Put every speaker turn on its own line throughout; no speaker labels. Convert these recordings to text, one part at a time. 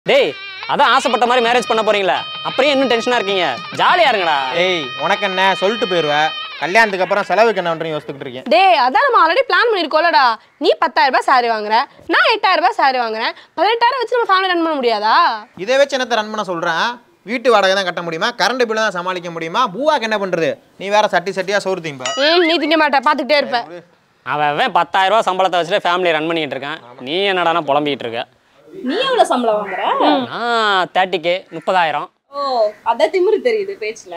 டேய் அதான் ஆசைப்பட்ட மாதிரி மேரேஜ் பண்ண போறீங்களா அப்படியே இன்னும் டென்ஷனா இருக்கீங்க ஜாலியா இருங்கடா
ஏய் உனக்கு என்ன சொல்லிட்டு போயிடுவ கல்யாணத்துக்கு அப்புறம் செலவுக்கு என்ன பண்றீங்க யோசிச்சுக்கிட்டு இருக்கேன்
டேய் அதான் நம்ம ஆல்ரெடி பிளான் பண்ணிருக்கோம்லடா நீ பத்தாயிரம் ரூபாய் சாரி வாங்குற நான் எட்டாயிரம் ரூபாய் சாரி வாங்குறேன் பதினெட்டாயிரம் வச்சு நம்ம ஃபேமிலி ரன் பண்ண முடியாதா
இதை வச்சு என்னத்தை ரன் பண்ண சொல்றேன் வீட்டு வாடகை தான் கட்ட முடியுமா கரண்ட் பில்லு தான் சமாளிக்க முடியுமா பூவாக்கு என்ன பண்றது நீ வேற சட்டி சட்டியா சோறு திம்ப
ம் நீ திங்க மாட்ட பார்த்துக்கிட்டே இருப்ப
அவன் அவன் பத்தாயிரம் ரூபாய் சம்பளத்தை வச்சுட்டு ஃபேமிலி ரன் பண்ணிட்டு இருக்கான் நீ என்னடானா புலம்பிக்கிட்டு இருக்க
நீ எவ்வளவு சம்பளம் வாங்குற
நான் தேர்ட்டி கே முப்பதாயிரம்
ஓ அத திமிரு தெரியுது பேச்சுல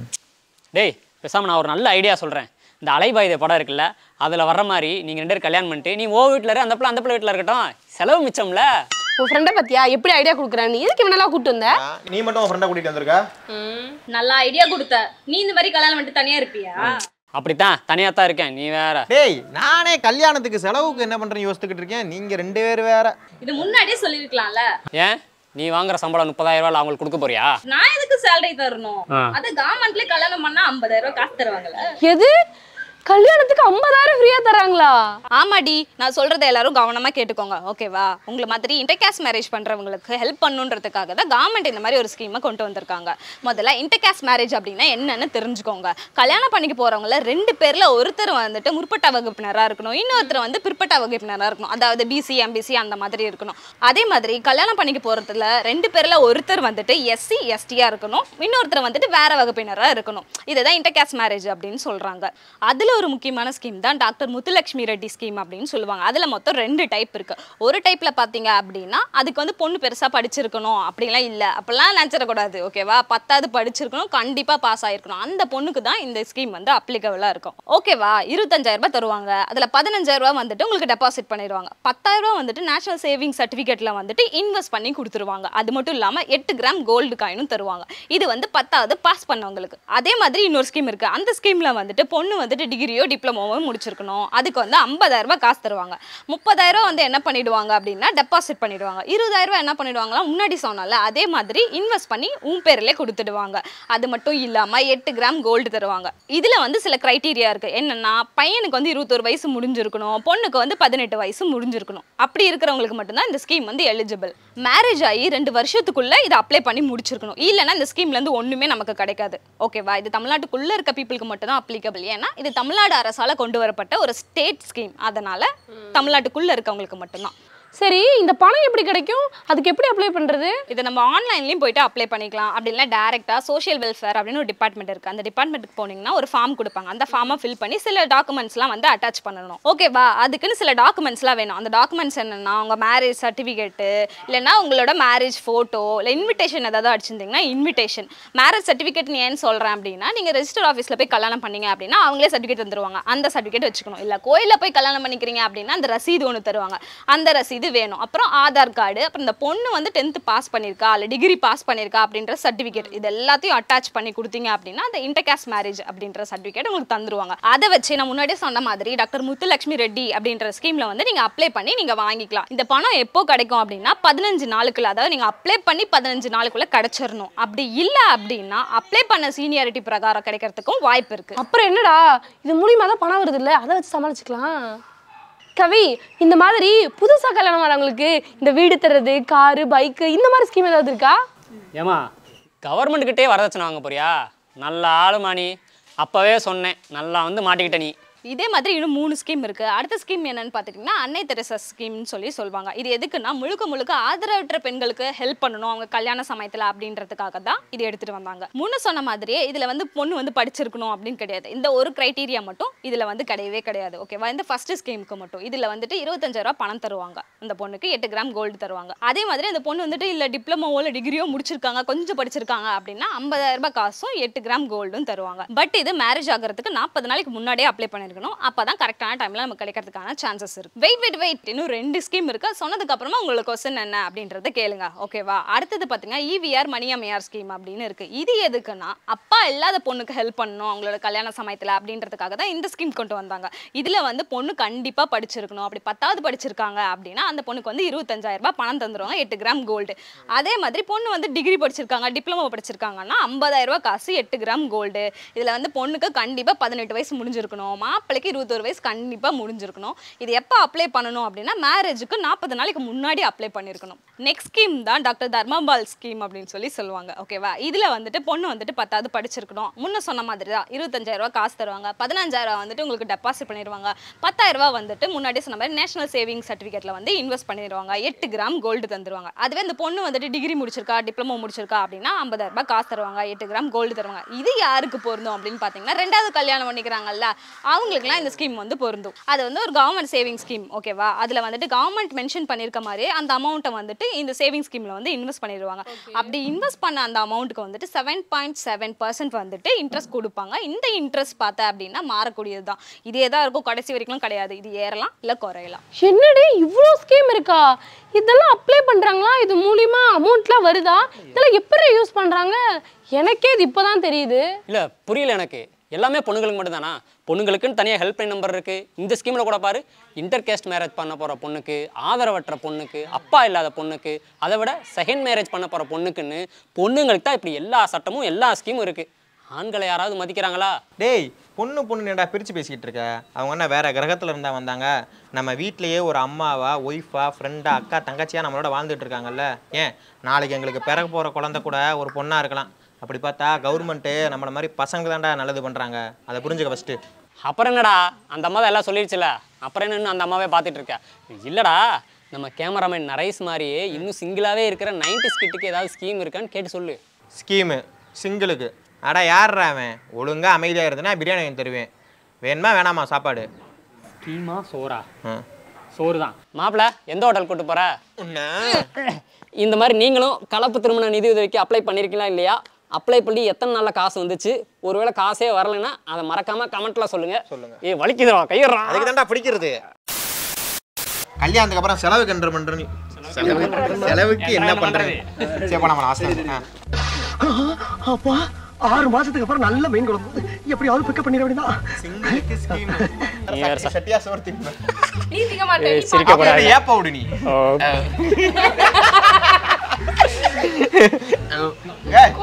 டேய் பேசாம நான் ஒரு நல்ல ஐடியா சொல்றேன் இந்த அலைபாயுத படம் இருக்குல்ல அதுல வர்ற மாதிரி நீங்க ரெண்டு பேரும் கல்யாணம் பண்ணிட்டு நீ ஓ வீட்ல இரு அந்த பிள்ளை அந்த பிள்ளை வீட்ல இருக்கட்டும் செலவு மிச்சம்ல
உன் ஃப்ரெண்டை பத்தியா எப்படி ஐடியா கொடுக்குறேன் நீ எதுக்கு இவனெல்லாம் கூட்டு வந்த
நீ மட்டும் உன் ஃப்ரெண்டை கூட்டிட்டு வந்திருக்க
நல்ல ஐடியா கொடுத்த நீ இந்த மாதிரி கல்யாணம் பண்ணிட்டு தனியா இருப்பியா
அப்படித்தான் தனியா தான் இருக்கேன் நீ வேற
டேய் நானே கல்யாணத்துக்கு செலவுக்கு என்ன பண்றேன்னு யோசிச்சுக்கிட்டு இருக்கேன் நீங்க ரெண்டு பேர் வேற
இது முன்னாடியே சொல்லிருக்கலாம்ல
ஏன் நீ வாங்குற சம்பளம் முப்பதாயிரம் ரூபாய் அவங்களுக்கு கொடுக்க போறியா
நான் எதுக்கு சேலரி தரணும்
ஆ.
அத கவர்மெண்ட்ல கல்யாணம் பண்ணா 50000 ரூபாய் காசு தருவாங்கல்ல
எது கல்யாணத்துக்கு ஐம்பதாயிரம் ஃப்ரீயா தராங்களா
ஆமாடி நான் சொல்றதை எல்லாரும் கவனமா கேட்டுக்கோங்க ஓகேவா உங்களை மாதிரி இன்டர்காஸ்ட் மேரேஜ் பண்றவங்களுக்கு ஹெல்ப் பண்ணுன்றதுக்காக தான் கவர்மெண்ட் இந்த மாதிரி ஒரு ஸ்கீமை கொண்டு வந்திருக்காங்க முதல்ல இன்டர்காஸ்ட் மேரேஜ் அப்படின்னா என்னன்னு தெரிஞ்சுக்கோங்க கல்யாணம் பண்ணிக்க போறவங்கள ரெண்டு பேர்ல ஒருத்தர் வந்துட்டு முற்பட்ட வகுப்பினரா இருக்கணும் இன்னொருத்தர் வந்து பிற்பட்ட வகுப்பினரா இருக்கணும் அதாவது பிசி எம்பிசி அந்த மாதிரி இருக்கணும் அதே மாதிரி கல்யாணம் பண்ணிக்க போறதுல ரெண்டு பேர்ல ஒருத்தர் வந்துட்டு எஸ்சி எஸ்டியா இருக்கணும் இன்னொருத்தர் வந்துட்டு வேற வகுப்பினரா இருக்கணும் இதுதான் இன்டர்காஸ்ட் மேரேஜ் அப்படின்னு சொல்றாங்க அதுல ஒரு முக்கியமான ஸ்கீம் தான் டாக்டர் முத்துலட்சுமி ரெட்டி ஸ்கீம் அப்படின்னு சொல்லுவாங்க அதுல மொத்தம் ரெண்டு டைப் இருக்கு ஒரு டைப்ல பாத்தீங்க அப்படின்னா அதுக்கு வந்து பொண்ணு பெருசா படிச்சிருக்கணும் அப்படிலாம் இல்ல அப்படிலாம் நினைச்சிடக்கூடாது ஓகேவா பத்தாவது படிச்சிருக்கணும் கண்டிப்பா பாஸ் ஆயிருக்கணும் அந்த பொண்ணுக்கு தான் இந்த ஸ்கீம் வந்து அப்ளிகபிளா இருக்கும் ஓகேவா இருபத்தஞ்சாயிரம் ரூபாய் தருவாங்க அதுல பதினஞ்சாயிரம் ரூபாய் வந்துட்டு உங்களுக்கு டெபாசிட் பண்ணிடுவாங்க பத்தாயிரம் ரூபாய் வந்துட்டு நேஷனல் சேவிங் சர்டிஃபிகேட்ல வந்துட்டு இன்வெஸ்ட் பண்ணி கொடுத்துருவாங்க அது மட்டும் இல்லாம எட்டு கிராம் கோல்டு காயினும் தருவாங்க இது வந்து பத்தாவது பாஸ் பண்ணவங்களுக்கு அதே மாதிரி இன்னொரு ஸ்கீம் இருக்கு அந்த ஸ்கீம்ல வந்துட்டு பொண்ணு வந்துட்டு டிகிரியோ டிப்ளமோவோ முடிச்சிருக்கணும் அதுக்கு வந்து 50000 ரூபாய் காசு தருவாங்க முப்பதாயிரம் ரூபாய் வந்து என்ன பண்ணிடுவாங்க அப்படின்னா டெபாசிட் பண்ணிடுவாங்க இருபதாயிரம் ரூபாய் என்ன பண்ணிடுவாங்களா முன்னாடி சொன்னால அதே மாதிரி இன்வெஸ்ட் பண்ணி உன் பேர்ல கொடுத்துடுவாங்க அது மட்டும் இல்லாம எட்டு கிராம் கோல்டு தருவாங்க இதுல வந்து சில கிரைட்டீரியா இருக்கு என்னன்னா பையனுக்கு வந்து இருபத்தொரு வயசு முடிஞ்சிருக்கணும் பொண்ணுக்கு வந்து பதினெட்டு வயசு முடிஞ்சிருக்கணும் அப்படி இருக்கிறவங்களுக்கு மட்டும்தான் இந்த ஸ்கீம் வந்து எலிஜிபிள் மேரேஜ் ஆகி ரெண்டு வருஷத்துக்குள்ள இதை அப்ளை பண்ணி முடிச்சிருக்கணும் இல்லைன்னா இந்த ஸ்கீம்ல இருந்து ஒண்ணுமே நமக்கு கிடைக்காது ஓகேவா இது தமிழ்நாட்டுக்குள்ள இருக்க பீப்புளுக்கு மட்டும் தான் அப்ளிகபிள் ஏன்னா இது தமிழ்நாடு அரசால கொண்டு வரப்பட்ட ஒரு ஸ்டேட் ஸ்கீம் அதனால தமிழ்நாட்டுக்குள்ள இருக்கவங்களுக்கு மட்டும்தான்
சரி இந்த பணம் எப்படி கிடைக்கும் அதுக்கு எப்படி அப்ளை பண்றது
இதை நம்ம ஆன்லைன்லயும் போயிட்டு அப்ளை பண்ணிக்கலாம் அப்படி இல்லைனா டேரெக்டாக சோஷியல் வெல்ஃபேர் அப்படின்னு ஒரு டிபார்ட்மெண்ட் இருக்கு அந்த டிபார்ட்மெண்ட்டுக்கு போனீங்கன்னா ஒரு ஃபார்ம் கொடுப்பாங்க அந்த ஃபார்மை ஃபில் பண்ணி சில டாக்குமெண்ட்ஸ்லாம் வந்து அட்டாச் பண்ணணும் ஓகேவா அதுக்குன்னு சில டாக்குமெண்ட்ஸ்லாம் வேணும் அந்த டாக்குமெண்ட்ஸ் என்னன்னா உங்க மேரேஜ் சர்டிஃபிகேட்டு இல்லைன்னா உங்களோட மேரேஜ் ஃபோட்டோ இல்லை இன்விடேஷன் ஏதாவது அடிச்சிருந்தீங்கன்னா இன்விடேஷன் மேரேஜ் சர்டிஃபிகேட் நீ ஏன் சொல்கிறேன் அப்படின்னா நீங்கள் ரெஜிஸ்டர் ஆஃபீஸில் போய் கல்யாணம் பண்ணீங்க அப்படின்னா அவங்களே சர்டிஃபிகேட் தந்துருவாங்க அந்த சர்டிஃபிகேட் வச்சுக்கணும் இல்லை கோயிலில் போய் கல்யாணம் பண்ணிக்கிறீங்க அப்படின்னா அந்த ரசீது ஒன்று தருவாங்க அந்த ரசீது வேணும் அப்புறம் ஆதார் கார்டு அப்புறம் இந்த பொண்ணு வந்து டென்த்து பாஸ் பண்ணியிருக்கா இல்லை டிகிரி பாஸ் பண்ணியிருக்கா அப்படின்ற சர்டிஃபிகேட் இது எல்லாத்தையும் அட்டாச் பண்ணி கொடுத்தீங்க அப்படின்னா அந்த இன்டர்காஸ்ட் மேரேஜ் அப்படின்ற சர்டிஃபிகேட் உங்களுக்கு தந்துருவாங்க அதை வச்சு நான் முன்னாடியே சொன்ன மாதிரி டாக்டர் முத்துலட்சுமி ரெட்டி அப்படின்ற ஸ்கீம்ல வந்து நீங்க அப்ளை பண்ணி நீங்க வாங்கிக்கலாம் இந்த பணம் எப்போ கிடைக்கும் அப்படின்னா பதினஞ்சு நாளுக்குள்ள அதாவது நீங்க அப்ளை பண்ணி பதினஞ்சு நாளுக்குள்ள கிடைச்சிடணும் அப்படி இல்ல அப்படின்னா அப்ளை பண்ண சீனியாரிட்டி பிரகாரம் கிடைக்கிறதுக்கும் வாய்ப்பு இருக்கு
அப்புறம் என்னடா இது மூலியமா தான் பணம் வருது இல்ல அதை வச்சு சமாளிச்சுக்கலாம் கவி இந்த மாதிரி புதுசா கல்யாணம் ஆனவங்களுக்கு இந்த வீடு தர்றது காரு பைக்கு இந்த மாதிரி ஸ்கீம் ஏதாவது இருக்கா
ஏமா கவர்மெண்ட்டுக்கிட்டே வரதட்சணை வாங்க போறியா நல்ல ஆளுமா நீ அப்பவே சொன்னேன் நல்லா வந்து மாட்டிக்கிட்ட நீ
இதே மாதிரி இன்னும் மூணு ஸ்கீம் இருக்கு அடுத்த ஸ்கீம் என்னன்னு பார்த்துட்டிங்கன்னா அன்னை தெரசா ஸ்கீம்னு சொல்லி சொல்லுவாங்க இது எதுக்குன்னா முழுக்க முழுக்க ஆதரவற்ற பெண்களுக்கு ஹெல்ப் பண்ணணும் அவங்க கல்யாண சமயத்தில் அப்படின்றதுக்காக தான் இது எடுத்துட்டு வந்தாங்க முன்ன சொன்ன மாதிரியே இதில் வந்து பொண்ணு வந்து படிச்சிருக்கணும் அப்படின்னு கிடையாது இந்த ஒரு கிரைட்டீரியா மட்டும் இதில் வந்து கிடையவே கிடையாது ஓகேவா இந்த ஃபர்ஸ்ட் ஸ்கீமுக்கு மட்டும் இதில் வந்துட்டு இருபத்தஞ்சாயிரம் ரூபாய் பணம் தருவாங்க அந்த பொண்ணுக்கு எட்டு கிராம் கோல்டு தருவாங்க அதே மாதிரி அந்த பொண்ணு வந்துட்டு இல்லை டிப்ளமோவோ இல்லை டிகிரியோ முடிச்சிருக்காங்க கொஞ்சம் படிச்சிருக்காங்க அப்படின்னா ஐம்பதாயிரம் ரூபாய் காசும் எட்டு கிராம் கோல்டும் தருவாங்க பட் இது மேரேஜ் ஆகிறதுக்கு நாற்பது நாளைக்கு முன்னாடியே அப்ளை பண்ணிருக்கணும் அப்பதான் கரெக்டான டைம்ல நமக்கு கிடைக்கிறதுக்கான சான்சஸ் இருக்கு வெயிட் வெயிட் வெயிட் இன்னும் ரெண்டு ஸ்கீம் இருக்கு சொன்னதுக்கு அப்புறமா உங்களுக்கு கொஸ்டின் என்ன அப்படின்றத கேளுங்க ஓகேவா அடுத்தது பாத்தீங்கன்னா இவிஆர் மணியம்மையார் ஸ்கீம் அப்படின்னு இருக்கு இது எதுக்குன்னா அப்பா இல்லாத பொண்ணுக்கு ஹெல்ப் பண்ணணும் அவங்களோட கல்யாண சமயத்துல அப்படின்றதுக்காக தான் இந்த ஸ்கீம் கொண்டு வந்தாங்க இதுல வந்து பொண்ணு கண்டிப்பா படிச்சிருக்கணும் அப்படி பத்தாவது படிச்சிருக்காங்க அப்படின்னா அந்த பொண்ணுக்கு வந்து இருபத்தஞ்சாயிரம் ரூபாய் பணம் தந்துருவாங்க எட்டு கிராம் கோல்டு அதே மாதிரி பொண்ணு வந்து டிகிரி படிச்சிருக்காங்க டிப்ளமோ படிச்சிருக்காங்கன்னா ஐம்பதாயிரம் ரூபாய் காசு எட்டு கிராம் கோல்டு இதுல வந்து பொண்ணுக்கு கண்டிப்பா பதினெட்டு வயசு முடிஞ்சிருக்கணும் மாப்பிள்ளை மாப்பிள்ளைக்கு இருபத்தொரு வயசு கண்டிப்பா முடிஞ்சிருக்கணும் இது எப்போ அப்ளை பண்ணணும் அப்படின்னா மேரேஜுக்கு நாற்பது நாளைக்கு முன்னாடி அப்ளை பண்ணியிருக்கணும் நெக்ஸ்ட் ஸ்கீம் தான் டாக்டர் தர்மபால் ஸ்கீம் அப்படின்னு சொல்லி சொல்லுவாங்க ஓகேவா இதுல வந்துட்டு பொண்ணு வந்துட்டு பத்தாவது படிச்சிருக்கணும் முன்ன சொன்ன மாதிரி தான் இருபத்தஞ்சாயிரம் ரூபாய் காசு தருவாங்க பதினஞ்சாயிரம் ரூபாய் வந்துட்டு உங்களுக்கு டெபாசிட் பண்ணிடுவாங்க பத்தாயிரம் ரூபாய் வந்துட்டு முன்னாடி சொன்ன மாதிரி நேஷனல் சேவிங் சர்டிஃபிகேட்ல வந்து இன்வெஸ்ட் பண்ணிடுவாங்க எட்டு கிராம் கோல்டு தந்துருவாங்க அதுவே இந்த பொண்ணு வந்துட்டு டிகிரி முடிச்சிருக்கா டிப்ளமோ முடிச்சிருக்கா அப்படின்னா ஐம்பதாயிரம் ரூபாய் காசு தருவாங்க எட்டு கிராம் கோல்டு தருவாங்க இது யாருக்கு பொருந்தும் அப்படின்னு பார்த்தீங்கன்னா ரெண்டாவது கல்யாணம் பண்ணிக்கிறாங்கல்ல அவங்களுக்குலாம் இந்த ஸ்கீம் வந்து பொருந்தும் அது வந்து ஒரு கவர்மெண்ட் சேவிங் ஸ்கீம் ஓகேவா அதில் வந்துட்டு கவர்மெண்ட் மென்ஷன் பண்ணியிருக்க மாதிரி அந்த அமௌண்ட்டை வந்துட்டு இந்த சேவிங் ஸ்கீமில் வந்து இன்வெஸ்ட் பண்ணிடுவாங்க அப்படி இன்வெஸ்ட் பண்ண அந்த அமௌண்ட்டுக்கு வந்துட்டு செவன் பாயிண்ட் செவன் பர்சன்ட் வந்துட்டு இன்ட்ரெஸ்ட் கொடுப்பாங்க இந்த இன்ட்ரெஸ்ட் பார்த்தா அப்படின்னா மாறக்கூடியது தான் இதே தான் இருக்கும் கடைசி வரைக்கும் கிடையாது இது ஏறலாம் இல்லை குறையலாம்
என்னடி இவ்வளோ ஸ்கீம் இருக்கா இதெல்லாம் அப்ளை பண்றாங்களா இது மூலியமா அமௌண்ட்லாம் வருதா இதெல்லாம் எப்படி யூஸ் பண்றாங்க எனக்கே இது இப்போதான் தெரியுது
இல்லை புரியல எனக்கு எல்லாமே பொண்ணுங்களுக்கு மட்டும்தானா பொண்ணுங்களுக்குன்னு தனியாக ஹெல்ப்லைன் நம்பர் இருக்குது இந்த ஸ்கீமில் கூட பாரு இன்டர் கேஸ்ட் மேரேஜ் பண்ண போகிற பொண்ணுக்கு ஆதரவற்ற பொண்ணுக்கு அப்பா இல்லாத பொண்ணுக்கு அதை விட செகண்ட் மேரேஜ் பண்ண போகிற பொண்ணுக்குன்னு பொண்ணுங்களுக்கு தான் இப்படி எல்லா சட்டமும் எல்லா ஸ்கீமும் இருக்குது ஆண்களை யாராவது மதிக்கிறாங்களா
டேய் பொண்ணு பொண்ணு என்னடா பிரித்து பேசிக்கிட்டு இருக்க அவங்க என்ன வேற கிரகத்தில் இருந்தா வந்தாங்க நம்ம வீட்லயே ஒரு அம்மாவா ஒய்ஃபா ஃப்ரெண்டா அக்கா தங்கச்சியா நம்மளோட வாழ்ந்துட்டு இருக்காங்கல்ல ஏன் நாளைக்கு எங்களுக்கு பிறகு போகிற குழந்தை கூட ஒரு பொண்ணா இருக்கலாம் அப்படி பார்த்தா கவர்மெண்ட்டு நம்மள மாதிரி பசங்க தான்டா நல்லது பண்ணுறாங்க அதை புரிஞ்சுக்க ஃபஸ்ட்டு
அப்புறம் என்னடா அந்த அம்மா தான் எல்லாம் சொல்லிடுச்சுல அப்புறம் என்னன்னு அந்த அம்மாவே பார்த்துட்டு இருக்க இல்லைடா நம்ம கேமராமேன் நரேஷ் மாதிரியே இன்னும் சிங்கிளாகவே இருக்கிற நைன்டி ஸ்கிட்டுக்கு ஏதாவது ஸ்கீம் இருக்கான்னு கேட்டு சொல்லு
ஸ்கீமு சிங்கிளுக்கு அடா யார்ரா அவன் ஒழுங்கா அமைதியாக இருந்ததுன்னா பிரியாணி வாங்கி தருவேன் வேணுமா வேணாமா சாப்பாடு
ஸ்கீமா சோறா
ஆ.
சோறு தான் மாப்பிள்ள எந்த ஹோட்டல் கூட்டு போற
உன்னை
இந்த மாதிரி நீங்களும் கலப்பு திருமண நிதி உதவிக்கு அப்ளை பண்ணியிருக்கீங்களா இல்லையா அப்ளை பண்ணி எத்தனை நாள்ல காசு வந்துச்சு ஒருவேளை காசே வரலைன்னா அதை மறக்காம கமெண்ட்ல சொல்லுங்க
சொல்லுங்க.
ஏ வலிக்குதுடா கையிடுறா
அதுக்கு தான்டா பிடிக்கிறது கல்யாணத்துக்கு அப்புறம் செலவுக்கு என்ன பண்ற நீ செலவு செலவுக்கு என்ன பண்றது சரி போனா ஆசை
அப்பா ஆறு மாசத்துக்கு அப்புறம் நல்ல மீன் குழம்பு எப்படியாவது பிக்கப் பண்ணிட வேண்டியதான்
சிங்கிளுக்கு ஸ்கீம்
நீ வேற ச-
சட்டியா சோறு தின்னு
நீ திங்க மாட்டே
ஏய், சிரிக்க கூடாது
ஏப்ப விடு நீ
ஓ,
ஏய்,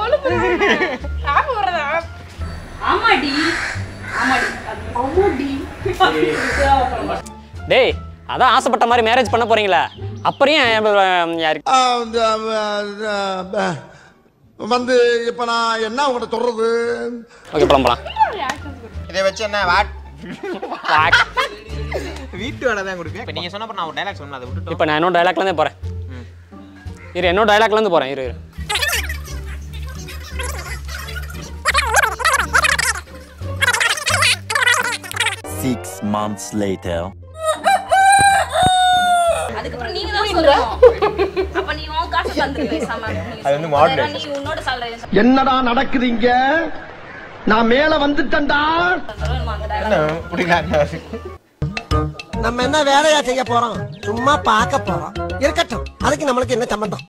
ஆமாடி ஆமாடி
டேய் அதான் ஆசைப்பட்ட மாதிரி மேரேஜ் பண்ண போறீங்களா அப்புறம் ஏன் யாருக்கு
வந்து இப்ப நான் என்ன உங்கள்கிட்ட சொல்றது
ஓகே போலாம் போலாம்
இதை வச்சு என்ன வாட்
வாக்.
வீட்டு வேலை தான் கொடுப்பேன் இப்போ நீங்க சொன்னப்ப நான் ஒரு டைலாக் சொன்னேன் அதை விட்டுட்டோம்
இப்போ நான் என்னோட டைலாக்லேருந்தே போகிறேன் இரு என்னோட டைலாக்லேருந்து போகிறேன் இரு இரு
Six months later.
அதுக்கப்புறம் நீங்க தான் சொல்லணும் அப்ப நீ உன் காசு தந்துரு பேசாம
அது வந்து modulation.
நீ உன்னோட salary
என்னடா நடக்குது இங்க நான் மேல வந்துட்டேன்டா
என்ன பிடிக்கல
நம்ம என்ன வேலையா செய்ய போறோம் சும்மா பார்க்க போறோம் இருக்கட்டும் அதுக்கு நம்மளுக்கு என்ன சம்பந்தம்